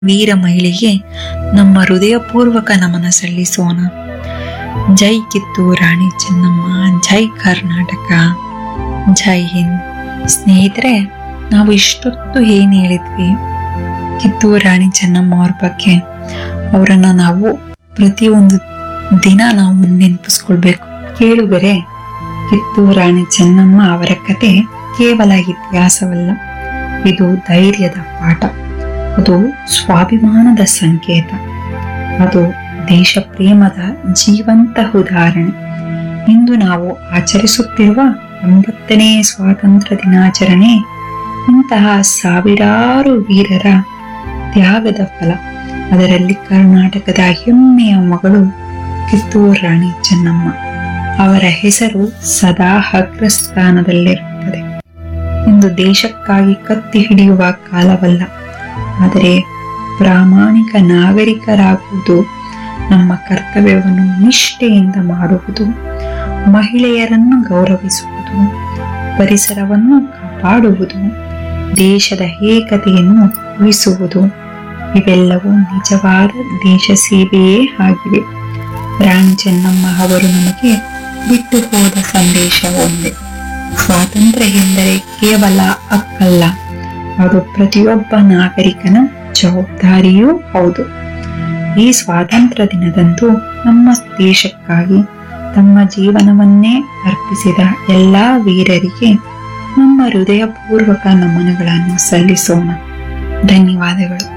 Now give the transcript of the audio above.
ವೀರ ಮಹಿಳೆಗೆ ನಮ್ಮ ಹೃದಯಪೂರ್ವಕ ನಮನ ಸಲ್ಲಿಸೋಣ ಜೈ ಕಿತ್ತೂರು ರಾಣಿ ಚೆನ್ನಮ್ಮ ಜೈ ಕರ್ನಾಟಕ ಜೈ ಹಿಂದ್ ಸ್ನೇಹಿತರೆ ನಾವು ಇಷ್ಟೊತ್ತು ಏನ್ ಹೇಳಿದ್ವಿ ಕಿತ್ತೂರು ರಾಣಿ ಚೆನ್ನಮ್ಮ ಅವ್ರ ಬಗ್ಗೆ ಅವರನ್ನ ನಾವು ಪ್ರತಿಯೊಂದು ದಿನ ನಾವು ನೆನಪಿಸ್ಕೊಳ್ಬೇಕು ಕೇಳುಗರೆ ಕಿತ್ತೂರು ರಾಣಿ ಚೆನ್ನಮ್ಮ ಅವರ ಕತೆ ಕೇವಲ ಇತಿಹಾಸವಲ್ಲ ಇದು ಧೈರ್ಯದ ಪಾಠ ಅದು ಸ್ವಾಭಿಮಾನದ ಸಂಕೇತ ಅದು ದೇಶ ಪ್ರೇಮದ ಜೀವಂತ ಉದಾಹರಣೆ ಇಂದು ನಾವು ಆಚರಿಸುತ್ತಿರುವ ಎಂಬತ್ತನೇ ಸ್ವಾತಂತ್ರ್ಯ ದಿನಾಚರಣೆ ಇಂತಹ ಸಾವಿರಾರು ವೀರರ ತ್ಯಾಗದ ಫಲ ಅದರಲ್ಲಿ ಕರ್ನಾಟಕದ ಹೆಮ್ಮೆಯ ಮಗಳು ಕಿತ್ತೂರು ರಾಣಿ ಚೆನ್ನಮ್ಮ ಅವರ ಹೆಸರು ಸದಾ ಅಗ್ರಸ್ಥಾನದಲ್ಲಿರುತ್ತದೆ ಇಂದು ದೇಶಕ್ಕಾಗಿ ಕತ್ತಿ ಹಿಡಿಯುವ ಕಾಲವಲ್ಲ ಆದರೆ ಪ್ರಾಮಾಣಿಕ ನಾಗರಿಕರಾಗುವುದು ನಮ್ಮ ಕರ್ತವ್ಯವನ್ನು ನಿಷ್ಠೆಯಿಂದ ಮಾಡುವುದು ಮಹಿಳೆಯರನ್ನು ಗೌರವಿಸುವುದು ಪರಿಸರವನ್ನು ಕಾಪಾಡುವುದು ದೇಶದ ಏಕತೆಯನ್ನು ಉಳಿಸುವುದು ಇವೆಲ್ಲವೂ ನಿಜವಾದ ದೇಶ ಸೇವೆಯೇ ಆಗಿವೆ ರಾಣಿ ಚೆನ್ನಮ್ಮ ಅವರು ನಮಗೆ ಬಿಟ್ಟು ಹೋದ ಸಂದೇಶ ಒಂದೇ ಸ್ವಾತಂತ್ರ್ಯ ಎಂದರೆ ಕೇವಲ ಹಕ್ಕಲ್ಲ ಅದು ಪ್ರತಿಯೊಬ್ಬ ನಾಗರಿಕನ ಜವಾಬ್ದಾರಿಯೂ ಹೌದು ಈ ಸ್ವಾತಂತ್ರ್ಯ ದಿನದಂದು ನಮ್ಮ ದೇಶಕ್ಕಾಗಿ ತಮ್ಮ ಜೀವನವನ್ನೇ ಅರ್ಪಿಸಿದ ಎಲ್ಲಾ ವೀರರಿಗೆ ನಮ್ಮ ಹೃದಯಪೂರ್ವಕ ನಮನಗಳನ್ನು ಸಲ್ಲಿಸೋಣ ಧನ್ಯವಾದಗಳು